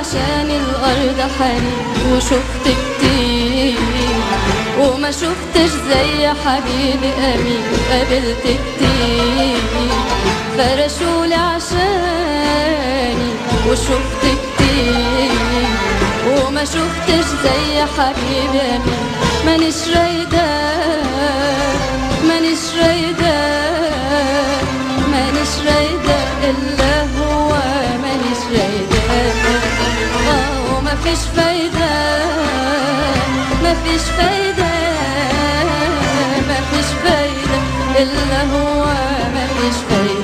عشان الأرض حنين وشفت كتير وما شفتش زي حبيبي أمين قابلت كتير فرشولي عشاني وشفت كتير وما شفتش زي حبيبي أمين مانيش رايدة مانيش رايدة مانيش رايدة إلا هو مانيش رايدة آه ومفيش فايدة مفيش فايدة مفيش فايدة إلا هو مفيش فايدة